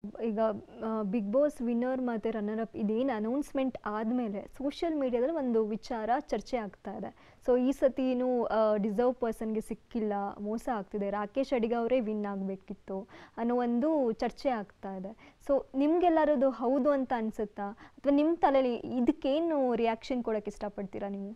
ಈಗ Big Boss winner ಮತ್ತು runner up ಇದೇನು ಅನೌನ್ಸ್ಮೆಂಟ್ ಆದಮೇಲೆ ಸೋಷಿಯಲ್ ಮೀಡಿಯಾದಲ್ಲಿ ಒಂದು ವಿಚಾರ ಚರ್ಚೆ ಆಗ್ತಾ ಇದೆ ಸೊ ಈ ಸತಿನೂ ಡಿಸರ್ವ್ ಪರ್ಸನ್ಗೆ ಸಿಕ್ಕಿಲ್ಲ ಮೋಸ ಆಗ್ತಿದೆ ರಾಕೇಶ್ ಅಡಿಗ ಅವರೇ ವಿನ್ ಆಗಬೇಕಿತ್ತು ಅನ್ನೋ ಒಂದು ಚರ್ಚೆ ಆಗ್ತಾ ಇದೆ ಸೊ ನಿಮ್ಗೆಲ್ಲರದು ಹೌದು ಅಂತ ಅನ್ಸುತ್ತಾ ಅಥವಾ ನಿಮ್ಮ ತಲೆಯಲ್ಲಿ ಇದಕ್ಕೇನು ರಿಯಾಕ್ಷನ್ ಕೊಡೋಕ್ಕೆ ಇಷ್ಟಪಡ್ತೀರಾ ನೀವು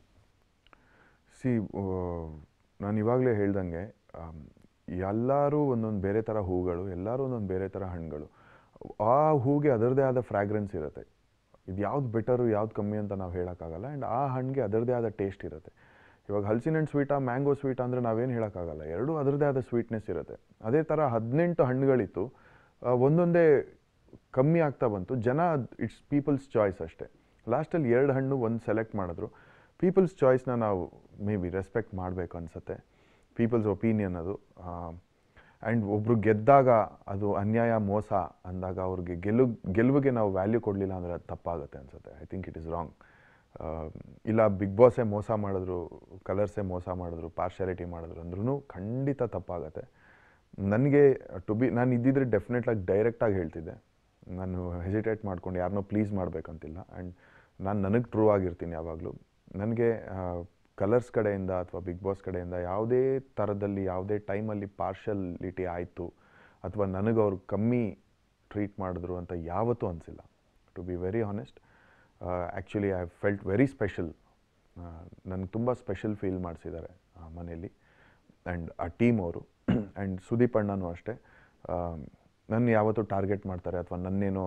ಸಿ ನಾನು ಇವಾಗಲೇ ಹೇಳ್ದಂಗೆ ಆಮ್, ಎಲ್ಲರೂ ಒಂದೊಂದು ಬೇರೆ ಥರ ಹೂಗಳು ಎಲ್ಲರೂ ಒಂದೊಂದು ಬೇರೆ ಥರ ಹಣ್ಣುಗಳು ಆ ಹೂಗೆ ಅದರದೇ ಆದ ಫ್ರಾಗ್ರೆನ್ಸ್ ಇರುತ್ತೆ ಇದು ಯಾವ್ದು ಬೆಟರು ಯಾವ್ದು ಕಮ್ಮಿ ಅಂತ ನಾವು ಹೇಳೋಕ್ಕಾಗಲ್ಲ ಆ್ಯಂಡ್ ಆ ಹಣ್ಣಿಗೆ ಅದರದೇ ಆದ ಟೇಸ್ಟ್ ಇರುತ್ತೆ ಇವಾಗ ಹಲಸಿನ ಹಣ್ಣು ಸ್ವೀಟಾ ಮ್ಯಾಂಗೋ ಸ್ವೀಟ್ ಅಂದರೆ ನಾವೇನು ಹೇಳೋಕ್ಕಾಗಲ್ಲ ಎರಡೂ ಅದರದೇ ಆದ ಸ್ವೀಟ್ನೆಸ್ ಇರುತ್ತೆ ಅದೇ ಥರ ಹದಿನೆಂಟು ಹಣ್ಣುಗಳಿತ್ತು ಆ, ಒಂದೊಂದೇ ಕಮ್ಮಿ ಆಗ್ತಾ ಬಂತು ಜನ ಇಟ್ಸ್ ಪೀಪಲ್ಸ್ ಚಾಯ್ಸ್ ಅಷ್ಟೇ ಲಾಸ್ಟಲ್ಲಿ ಎರಡು ಹಣ್ಣು ಒಂದು ಸೆಲೆಕ್ಟ್ ಮಾಡಿದ್ರು ಪೀಪಲ್ಸ್ ಚಾಯ್ಸ್ನ ನಾವು ಮೇ ಬಿ ರೆಸ್ಪೆಕ್ಟ್ ಮಾಡಬೇಕು ಅನಿಸುತ್ತೆ ಪೀಪಲ್ಸ್ ಒಪಿನಿಯನ್ ಅದು ಆ್ಯಂಡ್ ಒಬ್ಬರು ಗೆದ್ದಾಗ ಅದು ಅನ್ಯಾಯ ಮೋಸ ಅಂದಾಗ ಅವ್ರಿಗೆ ಗೆಲು ಗೆಲುವಿಗೆ ನಾವು ವ್ಯಾಲ್ಯೂ ಕೊಡಲಿಲ್ಲ ಅಂದರೆ ಅದು ತಪ್ಪಾಗುತ್ತೆ ಅನಿಸುತ್ತೆ I think it is wrong ಇಲ್ಲ ಬಿಗ್ ಬಾಸೇ ಮೋಸ ಮಾಡಿದ್ರು ಕಲರ್ಸೇ ಮೋಸ ಮಾಡಿದ್ರು ಪಾರ್ಶಾಲಿಟಿ ಮಾಡಿದ್ರು ಅಂದ್ರೂ ಖಂಡಿತ ತಪ್ಪಾಗತ್ತೆ ನನಗೆ ಟು ಬಿ ನಾನು ಇದ್ದಿದ್ರೆ ಡೆಫಿನೆಟ್ಲಾಗಿ ಡೈರೆಕ್ಟಾಗಿ ಹೇಳ್ತಿದ್ದೆ ನಾನು ಹೆಸಿಟೇಟ್ ಮಾಡ್ಕೊಂಡು ಯಾರನ್ನೋ ಪ್ಲೀಸ್ ಮಾಡಬೇಕಂತಿಲ್ಲ ಆ್ಯಂಡ್ ನಾನು ನನಗೆ ಟ್ರೂ ಆಗಿರ್ತೀನಿ ಯಾವಾಗಲೂ ನನಗೆ ಕಲರ್ಸ್ ಕಡೆಯಿಂದ ಅಥವಾ ಬಿಗ್ ಬಾಸ್ ಕಡೆಯಿಂದ ಯಾವುದೇ ಥರದಲ್ಲಿ ಯಾವುದೇ ಟೈಮಲ್ಲಿ ಪಾರ್ಶಲಿಟಿ ಆಯಿತು ಅಥವಾ ನನಗೆ ಅವ್ರು ಕಮ್ಮಿ ಟ್ರೀಟ್ ಮಾಡಿದ್ರು ಅಂತ ಯಾವತ್ತೂ ಅನಿಸಿಲ್ಲ to be very honest actually I felt very special ನನಗೆ ತುಂಬ ಸ್ಪೆಷಲ್ ಫೀಲ್ ಮಾಡಿಸಿದ್ದಾರೆ ಮನೆಯಲ್ಲಿ ಆ್ಯಂಡ್ ಆ ಟೀಮ್ ಅವರು ಆ್ಯಂಡ್ ಸುದೀಪ್ ಅಣ್ಣನೂ ಅಷ್ಟೇ ನನ್ನ ಯಾವತ್ತೂ ಟಾರ್ಗೆಟ್ ಮಾಡ್ತಾರೆ ಅಥವಾ ನನ್ನೇನೋ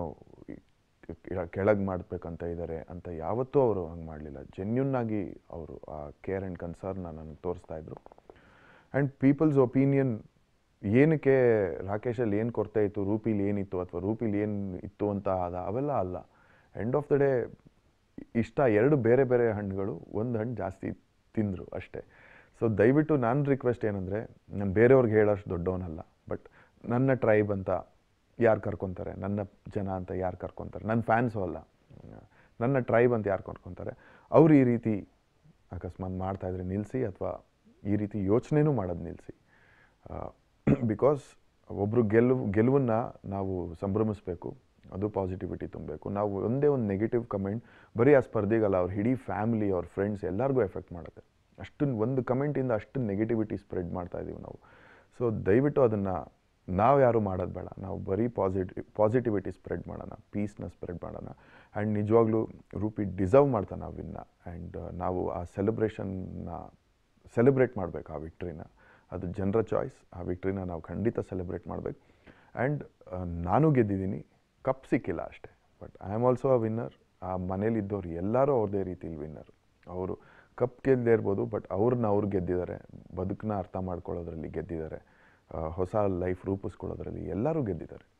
ಕೆಳಗೆ ಮಾಡಬೇಕಂತ ಇದ್ದಾರೆ ಅಂತ ಯಾವತ್ತೂ ಅವರು ಹಂಗೆ ಮಾಡಲಿಲ್ಲ ಜೆನ್ಯೂನ್ನಾಗಿ ಅವರು ಆ ಕೇರ್ ಆ್ಯಂಡ್ ಕನ್ಸರ್ನ ನನಗೆ ತೋರಿಸ್ತಾ ಇದ್ರು ಆ್ಯಂಡ್ ಪೀಪಲ್ಸ್ ಒಪಿನಿಯನ್ ಏನಕ್ಕೆ ರಾಕೇಶಲ್ಲಿ ಏನು ಕೊರತೆ ಇತ್ತು ರೂಪಿಲಿ ಏನಿತ್ತು ಅಥವಾ ರೂಪಿಲಿ ಏನು ಇತ್ತು ಅಂತ ಅದ ಅವೆಲ್ಲ ಅಲ್ಲ ಎಂಡ್ ಆಫ್ ದ ಡೇ ಇಷ್ಟ ಎರಡು ಬೇರೆ ಬೇರೆ ಹಣ್ಣುಗಳು ಒಂದು ಹಣ್ಣು ಜಾಸ್ತಿ ತಿಂದರು ಅಷ್ಟೇ ಸೊ ದಯವಿಟ್ಟು ನನ್ನ ರಿಕ್ವೆಸ್ಟ್ ಏನಂದರೆ ನಾನು ಬೇರೆಯವ್ರಿಗೆ ಹೇಳೋಷ್ಟು ದೊಡ್ಡವನಲ್ಲ ಬಟ್ ನನ್ನ ಟ್ರೈಬ್ ಅಂತ ಯಾರು ಕರ್ಕೊತಾರೆ ನನ್ನ ಜನ ಅಂತ ಯಾರು ಕರ್ಕೊತಾರೆ ನನ್ನ ಫ್ಯಾನ್ಸು ಅಲ್ಲ ನನ್ನ ಟ್ರೈಬ್ ಅಂತ ಯಾರು ಕರ್ಕೊತಾರೆ ಅವ್ರು ಈ ರೀತಿ ಅಕಸ್ಮಾತ್ ಮಾಡ್ತಾಯಿದ್ರೆ ನಿಲ್ಲಿಸಿ ಅಥವಾ ಈ ರೀತಿ ಯೋಚನೆನೂ ಮಾಡೋದು ನಿಲ್ಲಿಸಿ ಬಿಕಾಸ್ ಒಬ್ಬರು ಗೆಲುವು ಗೆಲುವನ್ನು ನಾವು ಸಂಭ್ರಮಿಸಬೇಕು ಅದು ಪಾಸಿಟಿವಿಟಿ ತುಂಬಬೇಕು ನಾವು ಒಂದೇ ಒಂದು ನೆಗೆಟಿವ್ ಕಮೆಂಟ್ ಬರೀ ಆ ಸ್ಪರ್ಧಿಗಲ್ಲ ಅವ್ರ ಇಡೀ ಫ್ಯಾಮಿಲಿ ಅವ್ರ ಫ್ರೆಂಡ್ಸ್ ಎಲ್ಲರಿಗೂ ಎಫೆಕ್ಟ್ ಮಾಡುತ್ತೆ ಅಷ್ಟನ್ನು ಒಂದು ಕಮೆಂಟಿಂದ ಅಷ್ಟು ನೆಗೆಟಿವಿಟಿ ಸ್ಪ್ರೆಡ್ ಮಾಡ್ತಾ ಇದ್ದೀವಿ ನಾವು ಸೊ ದಯವಿಟ್ಟು ಅದನ್ನು ನಾವು ಯಾರು ಮಾಡೋದು ಬೇಡ ನಾವು ಬರೀ ಪಾಸಿಟಿವ್ ಪಾಸಿಟಿವಿಟಿ ಸ್ಪ್ರೆಡ್ ಮಾಡೋಣ ಪೀಸ್ನ ಸ್ಪ್ರೆಡ್ ಮಾಡೋಣ ಆ್ಯಂಡ್ ನಿಜವಾಗ್ಲೂ ರೂಪಿ ಡಿಸರ್ವ್ ಮಾಡ್ತಾನೆ ಆ ವಿನ್ನ ಆ್ಯಂಡ್ ನಾವು ಆ ಸೆಲೆಬ್ರೇಷನ್ನ ಸೆಲೆಬ್ರೇಟ್ ಮಾಡಬೇಕು ಆ ವಿಕ್ಟ್ರಿನ ಅದು ಜನರ ಚಾಯ್ಸ್ ಆ ವಿಕ್ಟ್ರಿನ ನಾವು ಖಂಡಿತ ಸೆಲೆಬ್ರೇಟ್ ಮಾಡಬೇಕು ಆ್ಯಂಡ್ ನಾನು ಗೆದ್ದಿದ್ದೀನಿ ಕಪ್ ಸಿಕ್ಕಿಲ್ಲ ಅಷ್ಟೇ but I am also a winner ಆ ಮನೇಲಿದ್ದವ್ರು ಎಲ್ಲರೂ ಅವ್ರದ್ದೇ ರೀತಿಲಿ ವಿನ್ನರ್ ಅವರು ಕಪ್ ಗೆದ್ದೇ ಇರ್ಬೋದು ಬಟ್ ಅವ್ರನ್ನ ಅವ್ರು ಗೆದ್ದಿದ್ದಾರೆ ಬದುಕನ್ನ ಅರ್ಥ ಮಾಡ್ಕೊಳ್ಳೋದ್ರಲ್ಲಿ ಗೆದ್ದಿದ್ದಾರೆ ಆ, ಹೊಸ ಲೈಫ್ ರೂಪಿಸ್ಕೊಳ್ಳೋದ್ರಲ್ಲಿ ಎಲ್ಲರೂ ಗೆದ್ದಿದ್ದಾರೆ